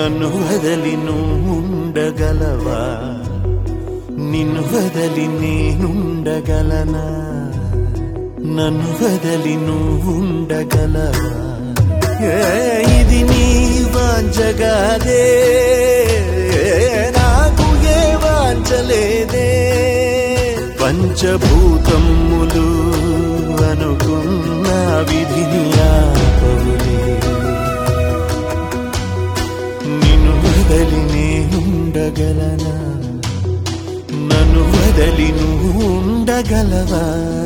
నన్ను వదలి ఉండగలవా నిన్ను వదలి నేనుండగలనా నన్ను వదలి ఉండగలవా ఏ ఇది నీ వాంచగాదే నాకు ఏ వాంచలేదే పంచభూతములు అనుకున్న విధిని ఆపవులే నిన్ను వదలి ఉండగలనా నన్ను వదలి నువ్వు ఉండగలవా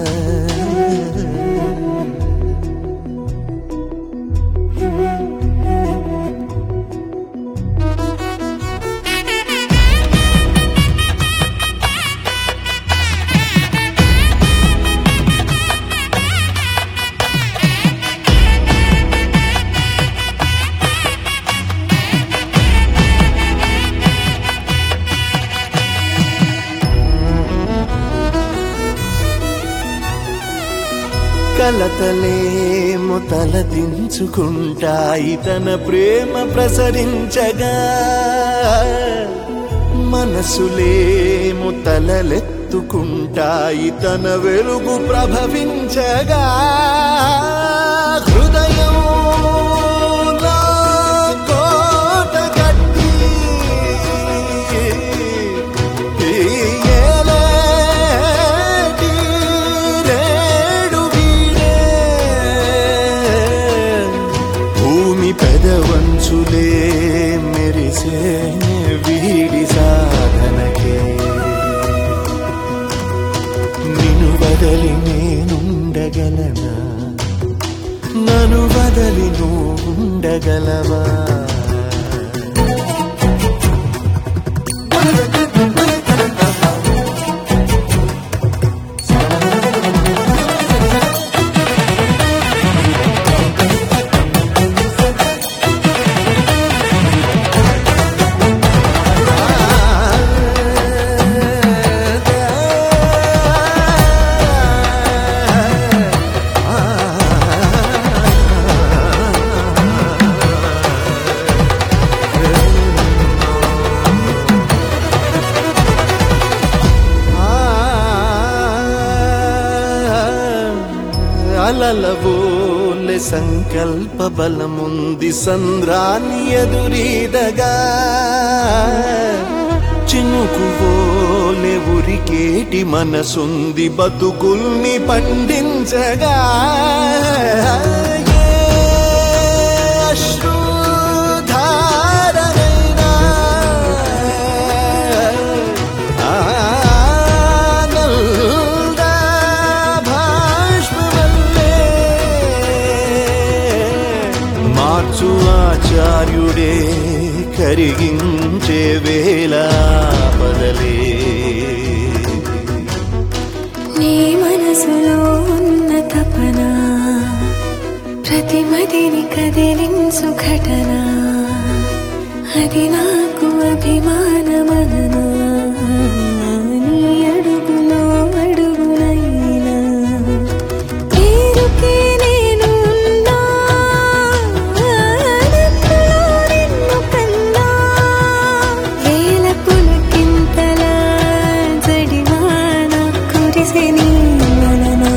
కలతలేము తలదించుకుంటాయి తన ప్రేమ ప్రసరించగా మనసులేము తలలెత్తుకుంటాయి తన వెలుగు ప్రభవించగా హృదయం కోట కట్టి ఏలేటి రేడు వీడే భూమి పెదవంచులే మెరిసే వీడి సాధనకే నిన్ను వదలి నేనుండగలనా నన్ను వదలి నువ్వు ఉండగలవా అలలవోలె సంకల్ప బలముంది సంద్రాన్ని ఎదురీదగా చినుకువోలె ఉరికేటి మనసుంది బతుకుల్ని పండించగా ఏ అశ్రుధారనైనా ఆనంద భాష్పవల్లే మార్చు ఆచార్యుడే కరిగించే వేళ బదలే నీ మనసులో ఉన్న తపన ప్రతి మదిని కదిలించు ఘటన అది నాకు అభిమానమననా నీ అడుగులో అడుగులైనా పేరుకే నేను ఉన్నా, నన్నులో నిన్ను కన్నా వేల పులకింతల జడివాన కురిసె నీ వలన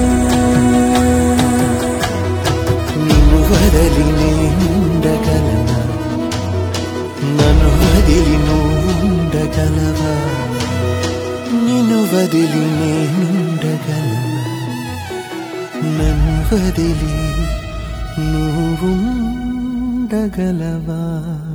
నిన్ను వదలి నేనుండగలనా నన్ను వదిలి ఉండగలవా నిన్ను వదిలి నేనుండగలనా నన్ను వదిలి నువ్వు ఉండగలవా